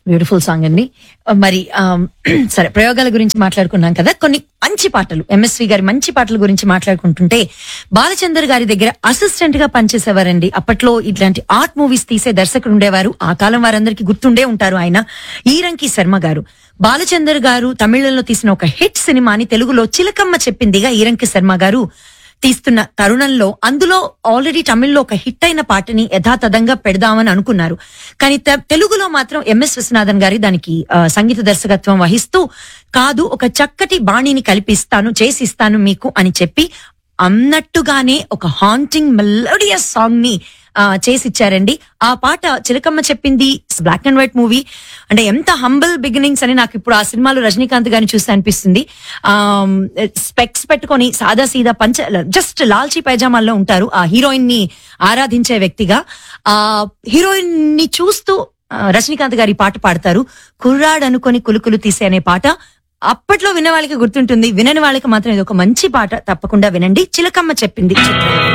beautiful song అండి మరి ఆమ్, సరే ప్రయోగాల గురించి మాట్లాడుకున్నాం కదా కొన్ని మంచి పాటలు ఎంఎస్వి గారి మంచి పాటల గురించి మాట్లాడుకుంటుంటే బాలచందర్ గారి దగ్గర అసిస్టెంట్ గా పనిచేసేవారండి అప్పట్లో ఇట్లాంటి ఆర్ట్ మూవీస్ తీసే దర్శకుడు ఉండేవారు ఆ కాలం వారందరికీ గుర్తుండే ఉంటారు ఆయన ఈరంకి శర్మ గారు బాలచందర్ గారు తమిళంలో తీసిన ఒక హిట్ సినిమాని తెలుగులో చిలకమ్మ చెప్పిందిగా ఈరంకి శర్మ గారు తీస్తున్న తరుణంలో అందులో ఆల్రెడీ తమిళ్లో ఒక హిట్ అయిన పాటని యథాతథంగా పెడదామని అనుకున్నారు కానీ తె- తెలుగులో మాత్రం ఎంఎస్ విశ్వనాథన్ గారి దానికి ఆ, సంగీత దర్శకత్వం వహిస్తూ కాదు ఒక చక్కటి బాణిని కల్పిస్తాను చేసిస్తాను మీకు అని చెప్పి అన్నట్టుగానే ఒక హాంటింగ్ మెలోడియస్ సాంగ్ ని ఆ, చేసిచ్చారండి ఆ పాట చిలకమ్మ చెప్పింది బ్లాక్ అండ్ వైట్ మూవీ అంటే ఎంత హంబల్ బిగినింగ్స్ అని నాకు ఇప్పుడు ఆ సినిమాలో రజనీకాంత్ గారిని చూస్తే అనిపిస్తుంది ఆ స్పెక్స్ పెట్టుకొని సాదా సీదా పంచ జస్ట్ లాల్చీ పైజామాల్లో ఉంటారు ఆ హీరోయిన్ ని ఆరాధించే వ్యక్తిగా ఆ హీరోయిన్ ని చూస్తూ ఆ, రజనీకాంత్ గారి పాట పాడతారు కుర్రాడనుకొని కులుకులు తీసే అనే పాట అప్పట్లో విన్న వాళ్ళకి గుర్తుంటుంది వినని వాళ్ళకి మాత్రం ఇది ఒక మంచి పాట తప్పకుండా వినండి చిలకమ్మ చెప్పింది చిత్రం